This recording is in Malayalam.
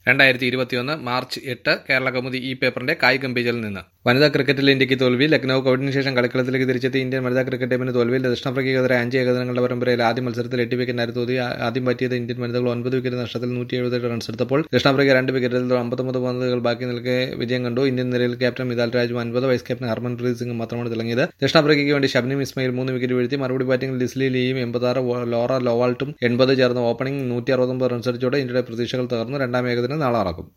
രണ്ടായിരത്തി ഇരുപത്തിയൊന്ന് മാർച്ച് എട്ട് കേരള കൗമുദി ഈ പേപ്പറിന്റെ കായികം പേജിൽ നിന്ന് വനിതാ ക്രിക്കറ്റിൽ ഇന്ത്യക്ക് തോൽവി ലക്നൌ കോവിഡിന് ശേഷം കളിക്കളത്തിലേക്ക് തിരിച്ചെത്തിയ ഇന്ത്യൻ വനിതാ ക്രിക്കറ്റ് ടീമിന് തോൽവിയിൽ ദക്ഷിണാഫ്രിക്കയ്ക്കെതിരെ അഞ്ച് ഏകദിനങ്ങളുടെ പരമ്പരയിൽ ആദ്യ മത്സരത്തിൽ എട്ട് വിക്കറ്റിനായിരുന്നു തോതി ആദ്യം പറ്റിയത് ഇന്ത്യൻ വനിതകൾ ഒൻപത് വിക്കറ്റ് നഷ്ടത്തിൽ നൂറ്റി എഴുപത്തെട്ട് റൺസ് എടുത്തപ്പോൾ ദക്ഷിണാഫ്രിക്ക രണ്ട് വിക്കറ്റിൽ അമ്പത്തൊമ്പത് പന്തുകൾ ബാക്കി നിൽക്കെ വിജയം കണ്ടു ഇന്ത്യൻ നിരയിൽ ക്യാപ്റ്റൻ മിതാൽ രാജു അൻപത് വൈസ് ക്യാപ്റ്റൻ ഹർമൻപ്രീത് സിംഗ് മാത്രമാണ് തിളങ്ങിയത് ദക്ഷിണാഫ്രിക്കയ്ക്ക് വേണ്ടി ഷബ്നിം ഇസ്മയിൽ മൂന്ന് വിക്കറ്റ് വീഴ്ത്തി മറുപടി ബാറ്റിംഗിൽ ലിസ്ലി ലീയും എൺപത്താറ് ലോറ ലോവാൾട്ടും എൺപത് ചേർന്ന് ഓപ്പണിംഗ് നൂറ്റി അറുപത്തൊമ്പത് റൺസ് അടിച്ചോടെ ഇന്ത്യയുടെ പ്രതീക്ഷകൾ തകർന്നു രണ്ടാം ഏകദിനം നാളെ നടക്കും